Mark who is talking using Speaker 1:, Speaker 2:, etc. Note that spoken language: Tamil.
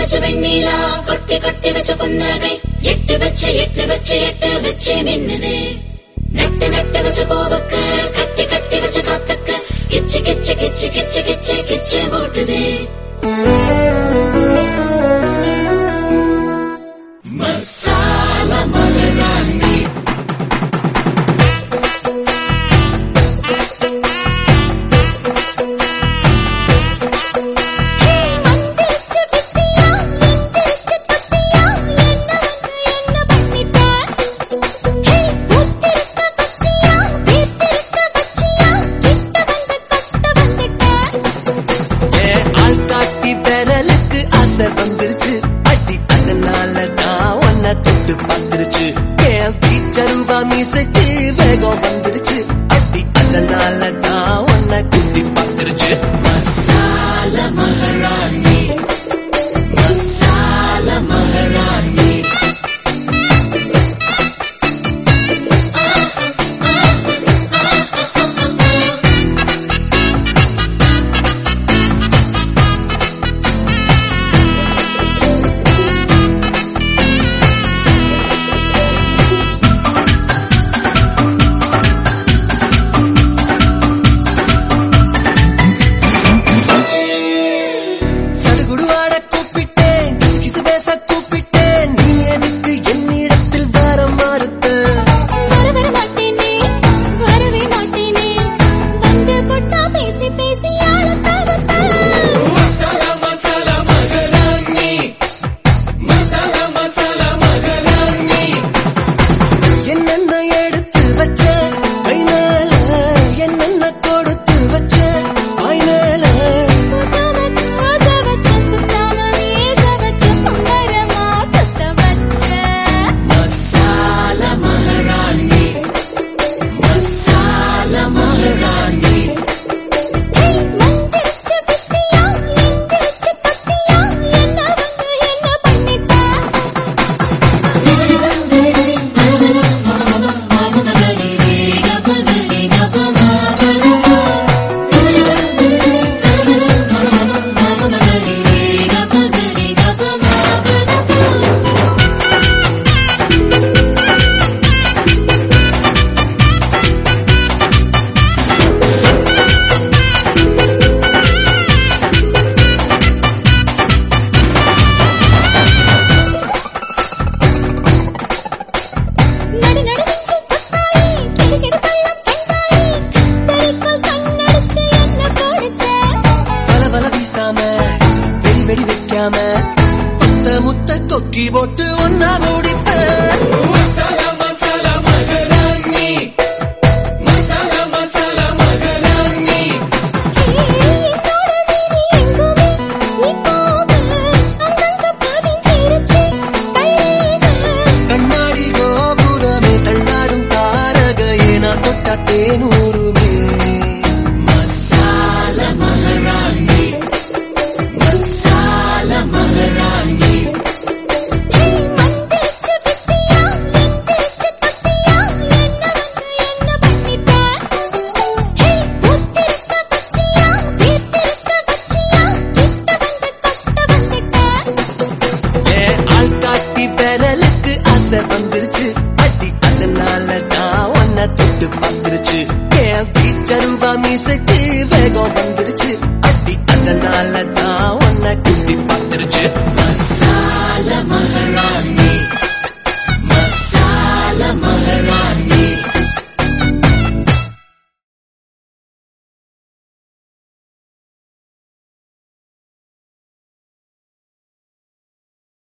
Speaker 1: வச்ச வெண்ணிலா கொட்டி கொட்டி வச்ச புன்னகை எட்டு வச்சு எட்டு வச்சு எட்டு வச்சு மின்னுதே நட்டு நட்டு வச்ச பூவுக்கு கட்டி கட்டி வச்ச காத்துக்கு கிச்சு கிச்சு கிச்சு கிச்சு கிச்சு கிச்சு போட்டுதே மசாலா மலராண்டி
Speaker 2: மந்திரிச்சு விட்டியா எந்திரிச்சு தொட்டியா என்ன வந்து என்ன பண்ணிட்ட ஹே பூத்திருக்க பச்சியா வீத்திருக்க பச்சியா கிட்ட வந்து கொட்ட வந்துட்ட
Speaker 3: ஏன் ஆள் காட்டி விரலுக்கு ஆசை வந்துருச்சு அடி அதனால தான் உன்னை தொட்டு பார்த்துருச்சு என் பீச்சருவா மீசைக்கு வேகம் வந்துருச்சு அடி அதனால தான் உன்னை குத்தி பார்த்துருச்சு
Speaker 1: மசால மகாராணி மசால மகாராணி
Speaker 3: சடுகுடுவாட கூப்பிட்டேன் கிசு கிசு பேச கூப்பிட்டேன் நீ எதுக்கு என்னிடத்தில் வர மறுத்த
Speaker 2: வர வர மாட்டேனே வரவே மாட்டேனே வந்து பொட்டா பேசி பேசி ஆள தவத்த
Speaker 3: மசாலா மசாலா மகராணி மசாலா மசாலா மகராணி என்னென்ன எடுத்து வச்ச கை மேல என்னென்ன கொடுத்து வச்ச வாய் மேல
Speaker 2: கூசாம கூச வச்ச குத்தாம வீச வச்ச பம்பரமா சுத்த வச்ச
Speaker 1: மசால மகாராணி மசால மகாராணி
Speaker 2: ஹே மந்திரிச்சு விட்டியா எந்திரிச்சு தொட்டியா என்ன வந்து என்ன பண்ணிட்ட நடு நடு நெஞ்சு தொட்டாயி கிடு கிடு பள்ளம் கண்டாயி கத்தரிக்கோல் கண்ணடிச்சு என்ன போடுச்ச
Speaker 3: பல பல வீசாம வெடி வெடி வைக்காம முத்த முத்த கொக்கி போட்டு ஒன்னா முடிப்ப மசாலா மசாலா மகராணி மசாலா மசாலா மகராணி
Speaker 2: என்னோட வீதி எங்குமே நீ போக அங்கங்க பதிஞ்சிருச்சு கைரேக
Speaker 3: கண்ணாடி கோபுரமே தள்ளாடும் தாரகையே நான் தொட்ட தேனூருமே
Speaker 1: மசால மகாராணி மசால மகாராணி
Speaker 2: ஹே மந்திரிச்சு விட்டியா எந்திரிச்சு தொட்டியா என்ன வந்து என்ன பண்ணிட்ட ஹே பூத்திருக்க பச்சியா வீத்திருக்க பச்சியா கிட்ட வந்து கொட்ட வந்துட்ட
Speaker 3: ஏன் ஆள் காட்டி விரலுக்கு ஆசை வந்துருச்சு அடி அதனால தான் உன்னை தொட்டு பார்த்துருச்சு என் பீச்சருவா மீசைக்கு